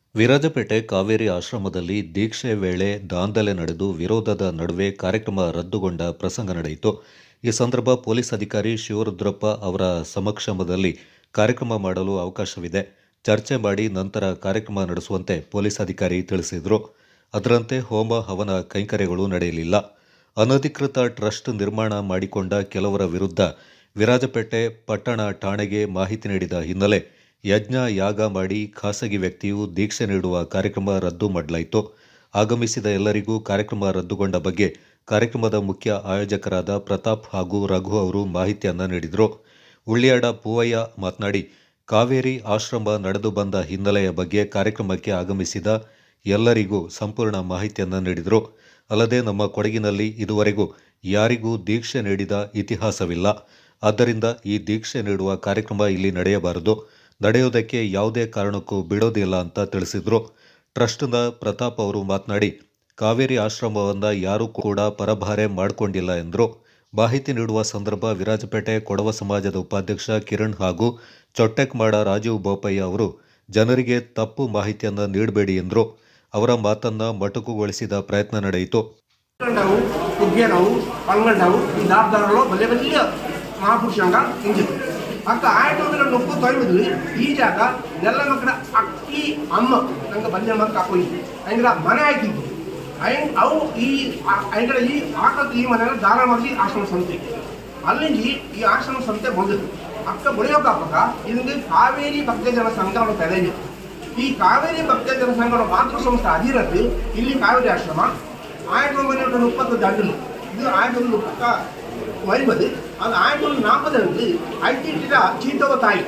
ವಿರಾಜಪೇಟೆ ಕಾವೇರಿ ಆಶ್ರಮದಲ್ಲಿ ದೀಕ್ಷೆ ವೇಳೆ ದಾಂಧಲೆ ನಡೆದು ವಿರೋಧದ ನಡುವೆ ಕಾರ್ಯಕ್ರಮ ರದ್ದುಗೊಂಡ ಪ್ರಸಂಗ ನಡೆಯಿತು ಈ ಸಂದರ್ಭ ಪೊಲೀಸ್ ಅಧಿಕಾರಿ ಶಿವರುದ್ರಪ್ಪ ಅವರ ಸಮಕ್ಷಮದಲ್ಲಿ ಕಾರ್ಯಕ್ರಮ ಮಾಡಲು ಅವಕಾಶವಿದೆ ಚರ್ಚೆ ಮಾಡಿ ನಂತರ ಕಾರ್ಯಕ್ರಮ ನಡೆಸುವಂತೆ ಪೊಲೀಸ್ ಅಧಿಕಾರಿ ತಿಳಿಸಿದರು ಅದರಂತೆ ಹೋಮ ಹವನ ಕೈಂಕರ್ಯಗಳು ನಡೆಯಲಿಲ್ಲ ಅನಧಿಕೃತ ಟ್ರಸ್ಟ್ ನಿರ್ಮಾಣ ಮಾಡಿಕೊಂಡ ಕೆಲವರ ವಿರುದ್ಧ ವಿರಾಜಪೇಟೆ ಪಟ್ಟಣ ಠಾಣೆಗೆ ಮಾಹಿತಿ ನೀಡಿದ ಹಿನ್ನೆಲೆ ಯಜ್ಞ ಯಾಗ ಮಾಡಿ ಖಾಸಗಿ ವ್ಯಕ್ತಿಯು ದೀಕ್ಷೆ ನೀಡುವ ಕಾರ್ಯಕ್ರಮ ರದ್ದು ಮಾಡಲಾಯಿತು ಆಗಮಿಸಿದ ಎಲ್ಲರಿಗೂ ಕಾರ್ಯಕ್ರಮ ರದ್ದುಗೊಂಡ ಬಗ್ಗೆ ಕಾರ್ಯಕ್ರಮದ ಮುಖ್ಯ ಆಯೋಜಕರಾದ ಪ್ರತಾಪ್ ಹಾಗೂ ರಘು ಅವರು ಮಾಹಿತಿಯನ್ನು ನೀಡಿದರು ಉಳ್ಳಿಯಾಡ ಪೂವಯ್ಯ ಮಾತನಾಡಿ ಕಾವೇರಿ ಆಶ್ರಮ ನಡೆದು ಬಂದ ಹಿನ್ನೆಲೆಯ ಬಗ್ಗೆ ಕಾರ್ಯಕ್ರಮಕ್ಕೆ ಆಗಮಿಸಿದ ಎಲ್ಲರಿಗೂ ಸಂಪೂರ್ಣ ಮಾಹಿತಿಯನ್ನು ನೀಡಿದರು ಅಲ್ಲದೆ ನಮ್ಮ ಕೊಡಗಿನಲ್ಲಿ ಇದುವರೆಗೂ ಯಾರಿಗೂ ದೀಕ್ಷೆ ನೀಡಿದ ಇತಿಹಾಸವಿಲ್ಲ ಆದ್ದರಿಂದ ಈ ದೀಕ್ಷೆ ನೀಡುವ ಕಾರ್ಯಕ್ರಮ ಇಲ್ಲಿ ನಡೆಯಬಾರದು ನಡೆಯುವುದಕ್ಕೆ ಯಾವುದೇ ಕಾರಣಕ್ಕೂ ಬಿಡೋದಿಲ್ಲ ಅಂತ ತಿಳಿಸಿದರು ಟ್ರಸ್ಟ್ನ ಪ್ರತಾಪ್ ಅವರು ಮಾತನಾಡಿ ಕಾವೇರಿ ಆಶ್ರಮವನ್ನು ಯಾರೂ ಕೂಡ ಪರಭಾರೆ ಮಾಡಿಕೊಂಡಿಲ್ಲ ಎಂದರು ಮಾಹಿತಿ ನೀಡುವ ಸಂದರ್ಭ ವಿರಾಜಪೇಟೆ ಕೊಡವ ಸಮಾಜದ ಉಪಾಧ್ಯಕ್ಷ ಕಿರಣ್ ಹಾಗೂ ಚೊಟ್ಟೆಕ್ಮಾಡ ರಾಜೀವ್ ಬೋಪಯ್ಯ ಅವರು ಜನರಿಗೆ ತಪ್ಪು ಮಾಹಿತಿಯನ್ನು ನೀಡಬೇಡಿ ಎಂದರು ಅವರ ಮಾತನ್ನ ಮೊಟಕುಗೊಳಿಸಿದ ಪ್ರಯತ್ನ ನಡೆಯಿತು ഉണ്ടാവും കുട്ടിയുണ്ടാവും പങ്ങളുണ്ടാവും ഈ ലാഭധാരണలో വലിയ വലിയ మహాపురుషంగా ఉంది అక్క ಆಯ್ತು ಅಂದ್ರೆ ನೊಪ್ಪು ತೊಯ್ಬಿದ್ವಿ ಈ ಜಾಗ ಎಲ್ಲ ಮಕ್ಕಳ ಅಕ್ಕಿ ಅಮ್ಮ ನಂಗೆ ಬಂದೆ ಮಕ್ಕ ಹಾಕೋಯ್ತು ಹಂಗಿರ ಮನೆ ಹಾಕಿದ್ದು ಹಂಗ್ ಅವು ಈ ಹಂಗಿರ ಈ ಹಾಕಕ್ಕೆ ಈ ಮನೆನ ದಾನ ಮಾಡಿ ಆಶ್ರಮ ಸಂತೆ ಅಲ್ಲಿಂದ ಈ ಆಶ್ರಮ ಸಂತೆ ಬಂದದ್ದು ಅಕ್ಕ ಬಳಿಯೋಕಾಪಕ ಇದೊಂದು ಕಾವೇರಿ ಭಕ್ತ ಜನ ಸಂಘ ಅವಳ ತಲೆಗೆ ಈ ಕಾವೇರಿ ಭಕ್ತ ಜನ ಸಂಘದ ಮಾತೃ ಸಂಸ್ಥೆ ಅಧೀನದ್ದು ಇಲ್ಲಿ ಕಾವೇರಿ ಆಶ್ರಮ ஆயிரத்தி ஒன்பது முப்பத்தஞ்சு அன்று இது ஆயிரத்தி ஒன்பது முப்பத்தா ஒன்பது அது ஆயிரத்தி ஒன்பது நாற்பது அன்று ஐட்டிட்ட ಚೀತವ ತಾಯಿ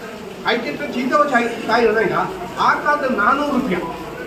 ಐಟಿಟ್ಟ ಚೀತವ ತಾಯಿ ತಾಯಿ ಇರೋದಾಗ ಆ ಕಾಲದ ನಾನ್ನೂರು ರೂಪಾಯಿ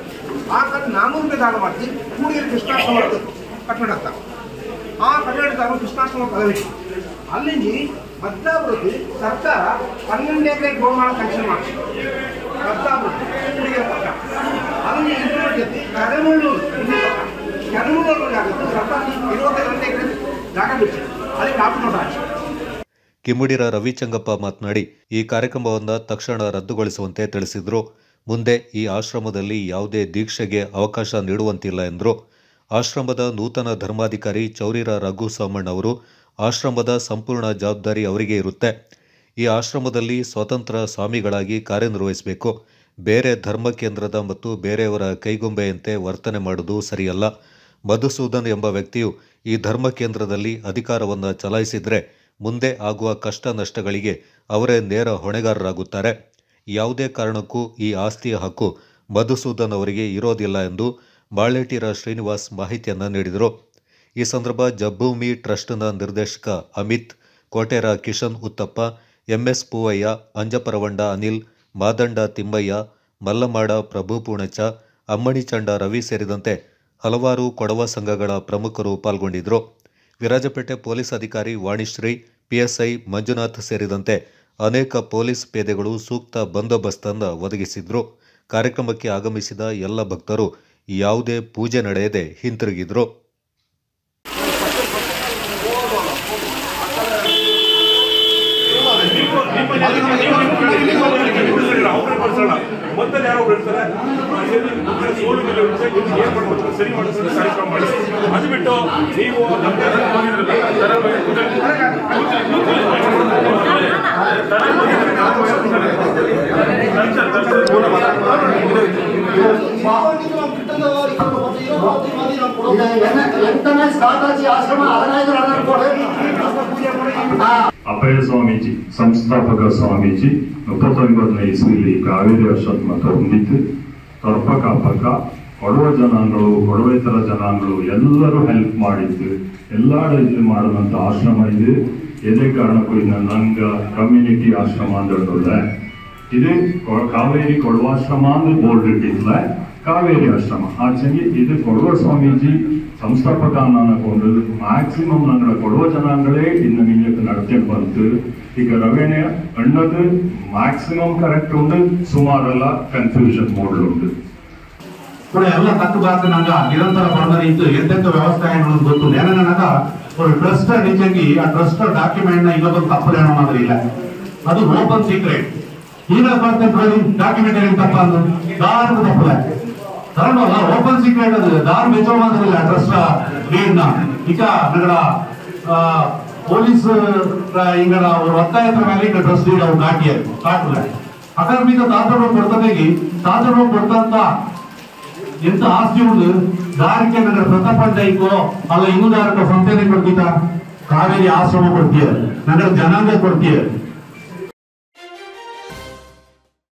ಆ ಕಾಲದ ನಾನ್ನೂರು ರೂಪಾಯಿ ದಾನ ಮಾಡಿ ಕೂಡಿಗೆ ಕೃಷ್ಣಾಶ್ರಮದ ಕಟ್ಟಡ ಅಂತ ಆ ಕಟ್ಟಡ ಕೃಷ್ಣಾಶ್ರಮ ಪದವಿ ಅಲ್ಲಿಂದ ಭದ್ರಾವೃತ್ತಿ ಸರ್ಕಾರ ಪನ್ನెండు ಎಕರೆ ಗೋಮಾಳ ಕನ್ಷನ್ ಮಾಡಿ ಭದ್ರಾವೃತ್ತಿ ಕೂಡಿಗೆ ಪಕ್ಕ ಅಲ್ಲಿ ಇಂಪ್ರೂವ್ ಜೊತೆ ಕರೆಮೂಳೂರು ಇಲ್ಲಿ ಪಕ್ಕ ಕರೆಮೂಳೂರು ಆಗುತ್ತೆ ಸರ್ಕಾರ ಇರುವತ್ತೈದು ಎಕರೆ ಜಾಗ ಬಿಟ್ಟು ಅಲ್ಲಿ ಕಾಪು ನೋಡ ಕಿಮ್ಮುಡಿರ ರವಿಚಂಗಪ್ಪ ಮಾತನಾಡಿ ಈ ಕಾರ್ಯಕ್ರಮವನ್ನು ತಕ್ಷಣ ರದ್ದುಗೊಳಿಸುವಂತೆ ತಿಳಿಸಿದರು ಮುಂದೆ ಈ ಆಶ್ರಮದಲ್ಲಿ ಯಾವುದೇ ದೀಕ್ಷೆಗೆ ಅವಕಾಶ ನೀಡುವಂತಿಲ್ಲ ಎಂದರು ಆಶ್ರಮದ ನೂತನ ಧರ್ಮಾಧಿಕಾರಿ ಚೌರಿರ ರಘು ಸೋಮಣ್ಣ ಅವರು ಆಶ್ರಮದ ಸಂಪೂರ್ಣ ಜವಾಬ್ದಾರಿ ಅವರಿಗೆ ಇರುತ್ತೆ ಈ ಆಶ್ರಮದಲ್ಲಿ ಸ್ವತಂತ್ರ ಸ್ವಾಮಿಗಳಾಗಿ ಕಾರ್ಯನಿರ್ವಹಿಸಬೇಕು ಬೇರೆ ಧರ್ಮ ಕೇಂದ್ರದ ಮತ್ತು ಬೇರೆಯವರ ಕೈಗೊಂಬೆಯಂತೆ ವರ್ತನೆ ಮಾಡುವುದು ಸರಿಯಲ್ಲ ಮಧುಸೂದನ್ ಎಂಬ ವ್ಯಕ್ತಿಯು ಈ ಧರ್ಮ ಕೇಂದ್ರದಲ್ಲಿ ಅಧಿಕಾರವನ್ನು ಚಲಾಯಿಸಿದರೆ ಮುಂದೆ ಆಗುವ ಕಷ್ಟ ನಷ್ಟಗಳಿಗೆ ಅವರೇ ನೇರ ಹೊಣೆಗಾರರಾಗುತ್ತಾರೆ ಯಾವುದೇ ಕಾರಣಕ್ಕೂ ಈ ಆಸ್ತಿಯ ಹಕ್ಕು ಮಧುಸೂದನ್ ಅವರಿಗೆ ಇರೋದಿಲ್ಲ ಎಂದು ಬಾಳೆಟಿರ ಶ್ರೀನಿವಾಸ್ ಮಾಹಿತಿಯನ್ನು ನೀಡಿದರು ಈ ಸಂದರ್ಭ ಜಬ್ಬೂಮಿ ಟ್ರಸ್ಟ್ನ ನಿರ್ದೇಶಕ ಅಮಿತ್ ಕೋಟೆರ ಕಿಶನ್ ಉತ್ತಪ್ಪ ಎಂಎಸ್ ಪೂವಯ್ಯ ಅಂಜಪರವಂಡ ಅನಿಲ್ ಮಾದಂಡ ತಿಮ್ಮಯ್ಯ ಮಲ್ಲಮಾಡ ಪ್ರಭು ಪೂಣಚ ಅಮ್ಮಣಿಚಂಡ ರವಿ ಸೇರಿದಂತೆ ಹಲವಾರು ಕೊಡವ ಸಂಘಗಳ ಪ್ರಮುಖರು ಪಾಲ್ಗೊಂಡಿದ್ದರು ವಿರಾಜಪೇಟೆ ಪೊಲೀಸ್ ಅಧಿಕಾರಿ ವಾಣಿಶ್ರೀ ಪಿಎಸ್ಐ ಮಂಜುನಾಥ್ ಸೇರಿದಂತೆ ಅನೇಕ ಪೊಲೀಸ್ ಪೇದೆಗಳು ಸೂಕ್ತ ಬಂದೋಬಸ್ತನ್ನು ಒದಗಿಸಿದ್ರು ಕಾರ್ಯಕ್ರಮಕ್ಕೆ ಆಗಮಿಸಿದ ಎಲ್ಲ ಭಕ್ತರು ಯಾವುದೇ ಪೂಜೆ ನಡೆಯದೆ ಹಿಂತಿರುಗಿದ್ರು ಅವ್ರೇ ಬರ್ಸೋಣ ಮೊದಲು ಯಾರೋ ಬಿಡ್ತಾರೆ ಸೋಲು ಮೇಲೆ ಇರುತ್ತೆ, ಇದನ್ನ ಏನ್ ಮಾಡ್ಬೇಕು ಸರಿ ಮಾಡಿದ್ರೆ ಕಾರ್ಯಕ್ರಮ ಮಾಡಿ ಅದು ಬಿಟ್ಟು ನೀವು ನಮ್ಗೆ ಎಂಟನೇ ಸ್ವಾತಾಜಿ ಆಶ್ರಮ ಹದಿನೈದು ಹನ್ನೆರಡು ಕೋಟಿ ಅಭಯ ಸ್ವಾಮೀಜಿ ಸಂಸ್ಥಾಪಕ ಸ್ವಾಮೀಜಿ ಮುಪ್ಪತ್ತೊಂಬತ್ತನೇ ಇಸ್ವಿಲಿ ಕಾವೇರಿ ಆಶ್ರಮ ಹೊಂದಿದ್ದು ತರ್ಪಕ ಪಕ್ಕ ಕೊಡವ ಜನಾಂಗಗಳು ಕೊಡವೇತರ ಜನಾಂಗಗಳು ಎಲ್ಲರೂ ಹೆಲ್ಪ್ ಮಾಡಿದ್ದು ಎಲ್ಲ ಇದು ಮಾಡಿದಂಥ ಆಶ್ರಮ ಇದು ಎದೇ ಕಾರಣಕ್ಕೂ ಇದು ನಂಗ ಕಮ್ಯುನಿಟಿ ಆಶ್ರಮ ಅಂತ ಹೇಳ್ತದೆ ಇದು ಕೊ- ಕಾವೇರಿ ಕೊಡವಾಶ್ರಮ ಅಂದ್ರೆ ಬೋರ್ಡ್ ಇಟ್ಟಿಲ್ಲ ಕಾವೇರಿ ಆಶ್ರಮ ಆಚೆಗೆ ಇದು ಕೊಡವ ಸ್ವಾಮೀಜಿ ಸಂಸ್ಥಾಪಕ ಅನ್ನಕೊಂಡು ಮ್ಯಾಕ್ಸಿಮಮ್ ನಂಗಳ ಕೊಡವ ಜನಾಂಗಗಳೇ ಇನ್ನು ನಿಮಗೆ ನಡ್ಕೊಂಡು ಬಂತು ಈಗ ರವೇಣೆ ಅಣ್ಣದು ಮ್ಯಾಕ್ಸಿಮಮ್ ಕರೆಕ್ಟ್ ಉಂಟು ಸುಮಾರೆಲ್ಲ ಕನ್ಫ್ಯೂಷನ್ ಮೋಡ್ಲು ಉಂಟು ಕೂಡ ಎಲ್ಲ ತಕ್ಕುಬಾರ್ದನಾಗ ನಿರಂತರ ಬರ್ಮರಿ ಇದ್ದು ಎಂತೆಂತ ವ್ಯವಸ್ಥೆ ಅನ್ನೋದು ಗೊತ್ತು ಏನನ್ನಾಗ ஒரு ட்ரஸ்ட் நிச்சயங்கி ಆ ಟ್ರಸ್ಟ್ ಡಾಕ್ಯುಮೆಂಟ್ ನ ಇನ್ನೊಬ್ಬರು ತಪ್ಪದೇನೋ ಮಾತ್ರ ಇಲ್ಲ ಅದು ಓಪನ್ ಸೀಕ್ರೆಟ್ ಈಗ ಬರ್ತೇನೆ ಡಾಕ್ಯುಮೆಂಟ್ ಏನು ತಪ್ಪ ಅಂದು ದಾർക്ക് ತಪ್ಪಲೆ ತರಂಡಲ್ಲ ಓಪನ್ ಸೀಕ್ರೆಟ್ ಅದು ದಾರ್ ಬೆಚ್ಚೋ ಮಾತ್ರಲ್ಲ ಟ್ರಸ್ಟ್ ಡೇಡ್ನ ಇಕ ನಗಡ పోలీస్ ఇక్కడ ఒత్తాయత్ర ಮೇಲೆ ఇక్కడ ట్రస్ట్ డీడ్ అవు కాటియారు కాటుల అక్కడ మీద తాతడు కొడతనేగి తాతడు కొడతంత ಎಂತ ಆಸ್ತಿ ಉಂಡು ದಾರಿಗೆ ನಗರ ಪ್ರತಾಪಂಚಾಯಿಕೋ ಅಲ್ಲ ಇನ್ನೂ ದಾರಕ ಸಂತೇನೆ ಕೊಡ್ತೀತ ಕಾವೇರಿ ಆಶ್ರಮ ಕೊಡ್ತೀಯ ನಗರ ಜನಾಂಗ ಕೊಡ್ತೀಯ